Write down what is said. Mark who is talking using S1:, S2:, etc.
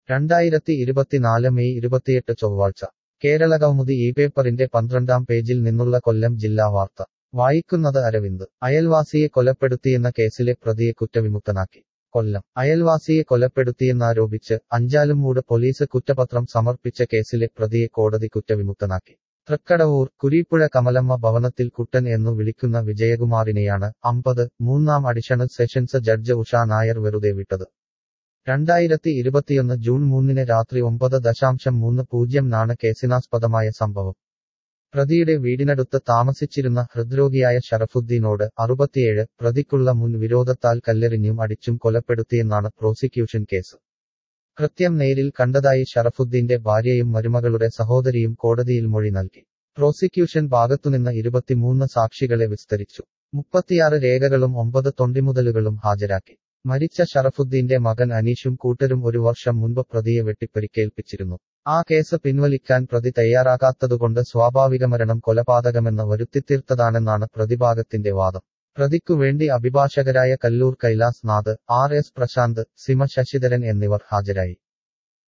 S1: രണ്ടായിരത്തി ഇരുപത്തിനാല് മെയ് ഇരുപത്തിയെട്ട് ചൊവ്വാഴ്ച കേരള കൗമുദി ഈ പേപ്പറിന്റെ പന്ത്രണ്ടാം പേജിൽ നിന്നുള്ള കൊല്ലം ജില്ലാ വാർത്ത വായിക്കുന്നത് അരവിന്ദ് അയൽവാസിയെ കൊലപ്പെടുത്തിയെന്ന കേസിലെ പ്രതിയെ കുറ്റവിമുക്തനാക്കി കൊല്ലം അയൽവാസിയെ കൊലപ്പെടുത്തിയെന്നാരോപിച്ച് അഞ്ചാലുംമൂട് പോലീസ് കുറ്റപത്രം സമർപ്പിച്ച കേസിലെ പ്രതിയെ കോടതി കുറ്റവിമുക്തനാക്കി തൃക്കടവൂർ കുരീപ്പുഴ കമലമ്മ ഭവനത്തിൽ കുട്ടൻ എന്നു വിളിക്കുന്ന വിജയകുമാറിനെയാണ് അമ്പത് മൂന്നാം additional sessions judge Usha Nair വെറുതെ വിട്ടത് രണ്ടായിരത്തി ഇരുപത്തിയൊന്ന് ജൂൺ മൂന്നിന് രാത്രി ഒമ്പത് ദശാംശം മൂന്ന് പൂജ്യം നാണ് കേസിനാസ്പദമായ സംഭവം പ്രതിയുടെ വീടിനടുത്ത് താമസിച്ചിരുന്ന ഹൃദ്രോഗിയായ ഷറഫുദ്ദീനോട് അറുപത്തിയേഴ് പ്രതിക്കുള്ള മുൻ വിരോധത്താൽ കല്ലെറിഞ്ഞും അടിച്ചും കൊലപ്പെടുത്തിയെന്നാണ് പ്രോസിക്യൂഷൻ കേസ് കൃത്യം നേരിൽ കണ്ടതായി ഷറഫുദ്ദീന്റെ ഭാര്യയും മരുമകളുടെ സഹോദരിയും കോടതിയിൽ മൊഴി നൽകി പ്രോസിക്യൂഷൻ ഭാഗത്തുനിന്ന് ഇരുപത്തിമൂന്ന് സാക്ഷികളെ വിസ്തരിച്ചു മുപ്പത്തിയാറ് രേഖകളും ഒമ്പത് തൊണ്ടിമുതലുകളും ഹാജരാക്കി മരിച്ച ഷറഫുദ്ദീന്റെ മകൻ അനീഷും കൂട്ടരും ഒരു വർഷം മുൻപ് പ്രതിയെ വെട്ടിപ്പരിക്കേൽപ്പിച്ചിരുന്നു ആ കേസ് പിൻവലിക്കാൻ പ്രതി തയ്യാറാകാത്തതുകൊണ്ട് സ്വാഭാവിക മരണം കൊലപാതകമെന്ന് വരുത്തിത്തീർത്തതാണെന്നാണ് പ്രതിഭാഗത്തിന്റെ വാദം പ്രതിക്കു വേണ്ടി അഭിഭാഷകരായ കല്ലൂർ കൈലാസ് നാഥ് ആർ എസ് പ്രശാന്ത് സിമ ശശിധരൻ എന്നിവർ ഹാജരായി